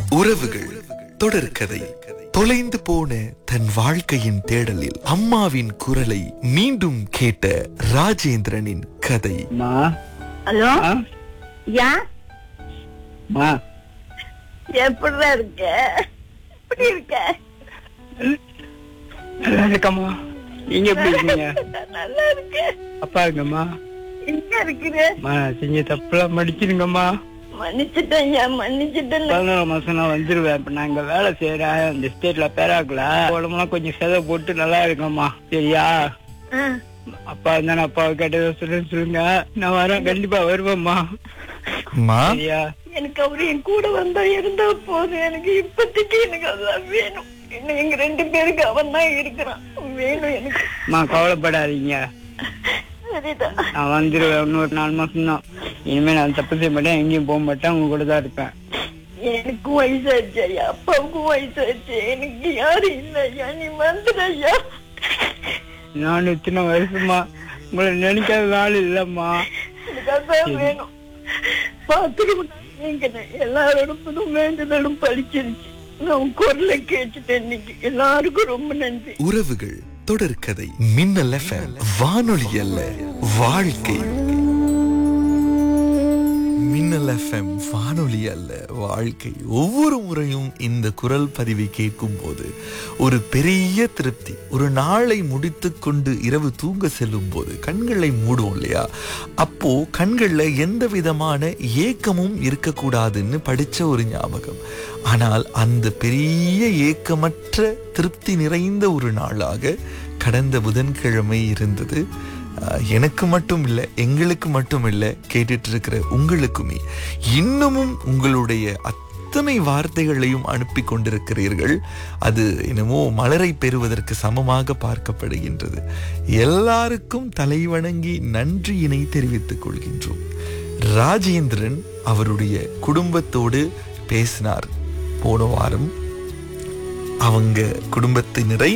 உறவுகள் தொடர்கதை தொலைந்து போன தன் வாழ்க்கையின் தேடலில் அம்மாவின் குரலை மீண்டும் கேட்ட ராஜேந்திரனின் கதை மா ஹலோ ஆ யா மா எப்படிடா இருக்க எப்படி இருக்க நல்லா இருக்கம்மா நீங்க எப்படி இருக்கீங்க நல்லா இருக்க அப்பா இருக்கம்மா எங்க இருக்கிற மா நான் செஞ்ச தப்புலாம் மடிச்சிருங்கம்மா மன்னிச்சிட்டேன் ஐயா மன்னிச்சிட்டேன் பதினோரு மாசம் நான் வந்துருவேன் இப்ப நான் இங்க வேலை செய்யறேன் இந்த ஸ்டேட்ல பேராக்கல உடம்புலாம் கொஞ்சம் செதை போட்டு நல்லா இருக்கம்மா சரியா ஆ, அப்பா இருந்தா அப்பாவை கேட்டதை சொல்லுன்னு சொல்லுங்க நான் வரேன் கண்டிப்பா வருவேம்மா அம்மா சரியா எனக்கு அவரு என் கூட வந்தா இருந்தா போதும் எனக்கு இப்போதைக்கு எனக்கு அதான் வேணும் இன்னும் எங்க ரெண்டு பேருக்கு அவன் தான் இருக்கிறான் வேணும் எனக்கு அம்மா கவலைப்படாதீங்க சரிதான் நான் வந்துருவேன் இன்னொரு நாலு மாசம் தான் இனிமே நான் தப்பு செய்ய மாட்டேன் எங்கேயும் போக மாட்டேன் உங்க கூட தான் இருப்பேன் எனக்கும் வயசாச்சு ஐயா அப்பாவுக்கும் வயசாச்சு எனக்கு யாரும் இல்லை ஐயா நீ வந்துடு ஐயா நானும் இத்தனை வருஷமா உங்களை நினைக்காத நாள் இல்லம்மா எனக்கு அதான் வேணும் பாத்துக்கணும் நீங்க எல்லாரோடும் வேண்டுதலும் பழிச்சிருச்சு நான் உன் குரலை கேட்டுட்டேன் இன்னைக்கு எல்லாருக்கும் ரொம்ப நன்றி உறவுகள் தொடர்கதை மின்னல் எஃப்எம் வானொலி அல்ல வாழ்க்கை மின்னல் எஃப்எம் வானொலி அல்ல வாழ்க்கை ஒவ்வொரு முறையும் இந்த குரல் பதிவை கேட்கும் போது ஒரு பெரிய திருப்தி ஒரு நாளை முடித்துக் கொண்டு இரவு தூங்க செல்லும் போது கண்களை மூடுவோம் இல்லையா அப்போ கண்கள்ல எந்த விதமான ஏக்கமும் இருக்கக்கூடாதுன்னு படிச்ச ஒரு ஞாபகம் ஆனால் அந்த பெரிய ஏக்கமற்ற திருப்தி நிறைந்த ஒரு நாளாக கடந்த புதன்கிழமை இருந்தது அஹ், எனக்கு மட்டும் இல்லை எங்களுக்கு மட்டும் இல்லை கேட்டுட்டு இருக்கிற உங்களுக்குமே இன்னமும் உங்களுடைய அத்தனை வார்த்தைகளையும் அனுப்பி கொண்டிருக்கிறீர்கள் அது என்னமோ மலரை பெறுவதற்கு சமமாக பார்க்கப்படுகின்றது எல்லாருக்கும் தலைவணங்கி நன்றியினை தெரிவித்துக் கொள்கின்றோம் ராஜேந்திரன் அவருடைய குடும்பத்தோடு பேசினார் போன வாரம் அவங்க குடும்பத்தினரை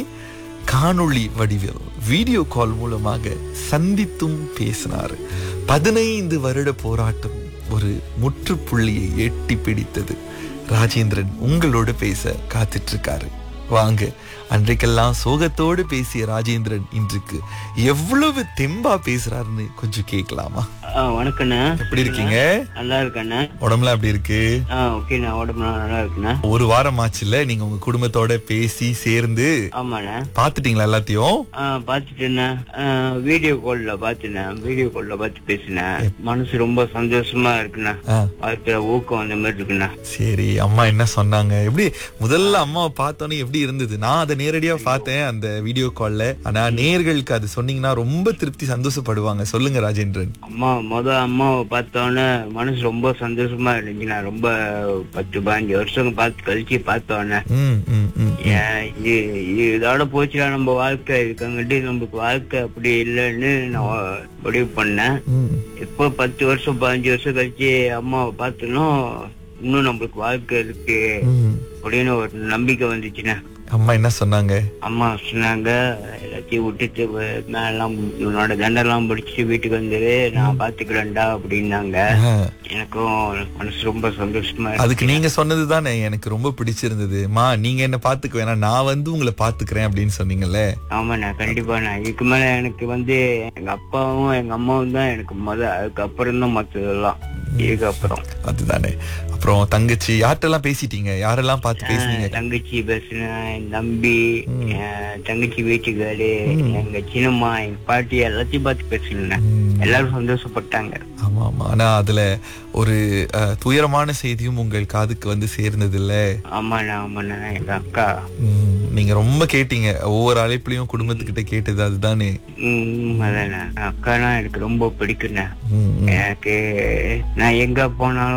காணொளி வடிவில் வீடியோ கால் மூலமாக சந்தித்தும் பேசினார் பதினைந்து வருட போராட்டம் ஒரு முற்றுப்புள்ளியை எட்டி பிடித்தது ராஜேந்திரன் உங்களோட பேச காத்துட்டு இருக்காரு வாங்க அன்றைக்கெல்லாம் சோகத்தோடு பேசிய ராஜேந்திரன் இன்றைக்கு எவ்வளவு தெம்பா பேசுறாருன்னு கொஞ்சம் கேட்கலாமா வணக்கண்ணே எப்படி இருக்கீங்க நல்லா இருக்கண்ணே உடம்புலாம் எப்படி இருக்கு ஆ ஓகேண்ணா உடம்புலாம் நல்லா இருக்குண்ணே ஒரு வாரம் ஆச்சுல நீங்க உங்க குடும்பத்தோட பேசி சேர்ந்து ஆமாண்ணே பாத்துட்டீங்களா எல்லாத்தையும் ஆ பாத்துட்டேண்ணே வீடியோ கால்ல பாத்துனேன் வீடியோ கால்ல பார்த்து பேசினேன் மனசு ரொம்ப சந்தோஷமா இருக்குண்ணே ஆ, வாழ்க்கையில ஊக்கம் அந்த மாதிரி இருக்குண்ணே சரி அம்மா என்ன சொன்னாங்க எப்படி முதல்ல அம்மாவை பார்த்தோன்னே எப்படி இருந்தது நான் அதை நேரடியா பார்த்தேன் அந்த வீடியோ கால்ல ஆனா நேர்களுக்கு அது சொன்னீங்கன்னா ரொம்ப திருப்தி சந்தோஷப்படுவாங்க சொல்லுங்க ராஜேந்திரன் அம்மா முத அம்மாவை பார்த்தோன்னே மனசு ரொம்ப சந்தோஷமா இருந்துச்சுண்ணா ரொம்ப பத்து பதினஞ்சு வருஷம் பார்த்து கழிச்சு பார்த்தோன்னே ம், ம், ம். ஏன் இது இது இதோட போச்சுடா நம்ம வாழ்க்கை இருக்கங்காட்டி நமக்கு வாழ்க்கை அப்படி இல்லைன்னு நான் முடிவு பண்ணேன் ம். இப்போ பத்து வருஷம் பதினஞ்சு வருஷம் கழிச்சு அம்மாவை பார்த்தனும் இன்னும் நம்மளுக்கு வாழ்க்கை இருக்கு ம். அப்படின்னு ஒரு நம்பிக்கை வந்துச்சுண்ணே அம்மா என்ன சொன்னாங்க அம்மா சொன்னாங்க எல்லாத்தையும் விட்டுட்டு வ- மேலாம் உன்னோட தண்டெல்லாம் பிடிச்சிட்டு வீட்டுக்கு வந்துரு நான் பாத்துக்கிறேன்டா அப்படின்னாங்க ஆ, எனக்கும் மனசு ரொம்ப சந்தோஷமா இருக்கு அதுக்கு நீங்க சொன்னது தானே எனக்கு ரொம்ப பிடிச்சிருந்தது மா நீங்க என்ன பாத்துக்க வேணாம் நான் வந்து உங்களை பாத்துக்கிறேன் அப்படின்னு சொன்னீங்கல்ல ஆமாண்ணா கண்டிப்பா நான் இதுக்கு மேல எனக்கு வந்து எங்க அப்பாவும் எங்க அம்மாவும் தான் எனக்கு முத அதுக்கப்புறம் தான் மத்ததெல்லாம் இதுக்கப்புறம் அதுதானே அப்புறம் தங்கச்சி யார்கிட்டலாம் பேசிட்டீங்க யாரெல்லாம் பார்த்து பேசுனீங்க தங்கச்சி பேசுனேன் என் தம்பி என் தங்கச்சி வீட்டுக்காரு எங்க சின்னம்மா எங்க பாட்டி எல்லாத்தையும் பார்த்து பேசினேன் ம். எல்லாரும் சந்தோஷப்பட்டாங்க ஆமா ஆமா ஆனா அதுல ஒரு அஹ், துயரமான செய்தியும் உங்கள் காதுக்கு வந்து சேர்ந்தது இல்ல ஆமாண்ணா ஆமாண்ணா எங்க அக்கா ம், நீங்க ரொம்ப கேட்டீங்க ஒவ்வொரு அழைப்புலயும் குடும்பத்துக்கிட்ட கேட்டது அதுதானே உம் அதாண்ணா அக்கானா எனக்கு ரொம்ப பிடிக்குண்ணா ம், ம். எனக்கு நான் எங்க போனாலும்